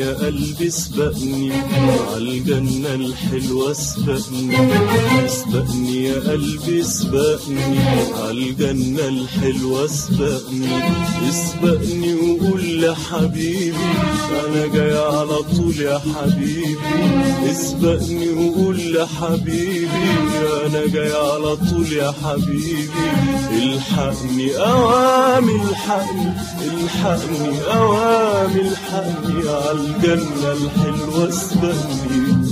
يا قلبي اسبقني عالجنة الحلوة اسبقني اسبقني يا قلبي اسبقني عالجنة الحلوة اسبقني اسبقني وقول لحبيبي انا جاي على طول يا حبيبي اسبقني وقول لحبيبي انا جاي على طول يا حبيبي الحقني اوامي الحقني الحقني اوامي الحقني عالجنة الحلوة اسبقني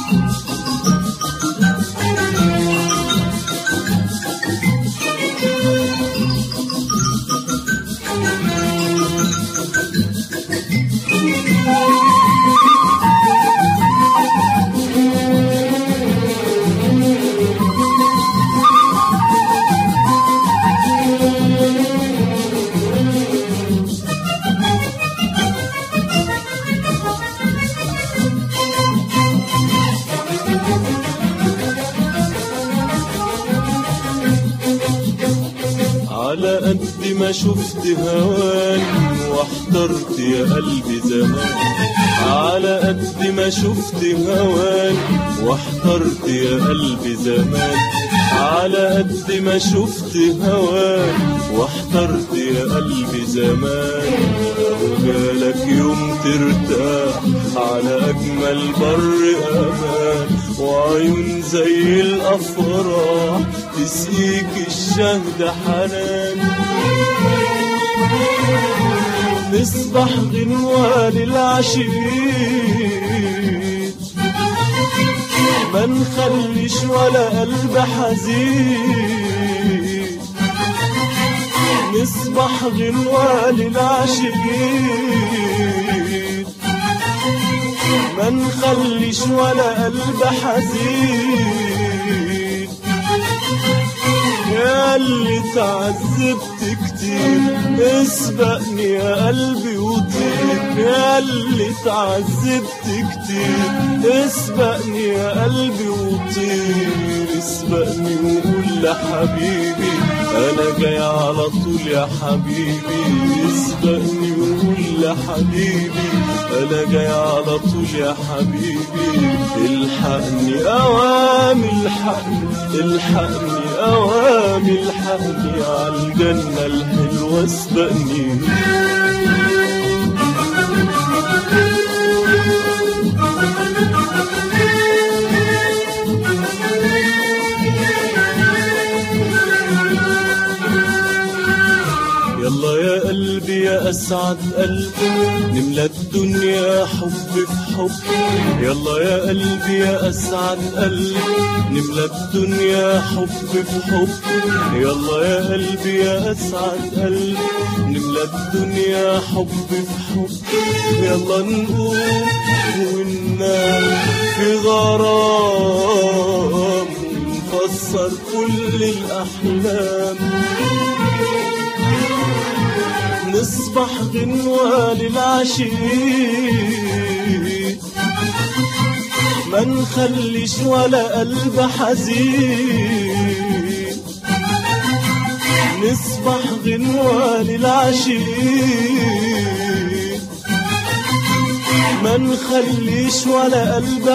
على قد ما شفت هوان واحترت يا قلبي زمان على قد ما شفت هوان واحترت يا قلبي زمان على قد ما شفت هوان واحترت يا قلبي زمان وجالك يوم ترتاح على أجمل بر أمان وعيون زي الأفراح تسقيك الشهد حنان نسبح غنوة للعشيق ما نخليش ولا قلب حزين نسبح غنوة للعاشقين ما نخليش ولا قلب حزين يا اللي تعذبت كتير اسبقني يا قلبي وطير يا اللي تعذبت كتير اسبقني يا قلبي وطير اسبقني وقول لحبيبي انا جاي على طول يا حبيبي اسبقني وقول لحبيبي انا جاي على طول يا حبيبي الحقني اوامي الحقني الحقني اوامي الحقني عالجنة الحلوة اسبقني يلا يا قلبي يا أسعد قلب نملى الدنيا حب في حب يلا يا قلبي يا أسعد قلب نملى الدنيا حب في حب يلا يا قلبي يا أسعد قلب نملى الدنيا حب في حب يلا نقوم وننام في غرام ونفسر كل الأحلام نصبح غنوة للعشيق ما نخليش ولا قلب حزين نصبح غنوة للعشيق ما نخليش ولا قلب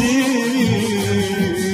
حزين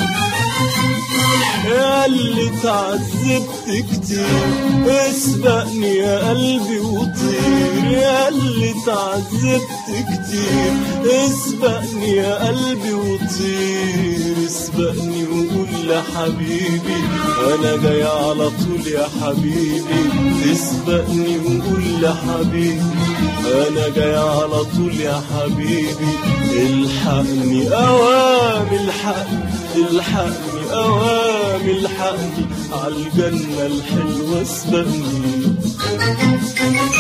يا اللي تعذبت كتير اسبقني يا قلبي وطير يا اللي تعذبت كتير اسبقني يا قلبي وطير اسبقني وقول لحبيبي انا جاي على طول يا حبيبي اسبقني وقول لحبيبي انا جاي على طول يا حبيبي الحقني اوامي الحقني الحقني اوامي الحقني عالجنة الحلوة اسبقني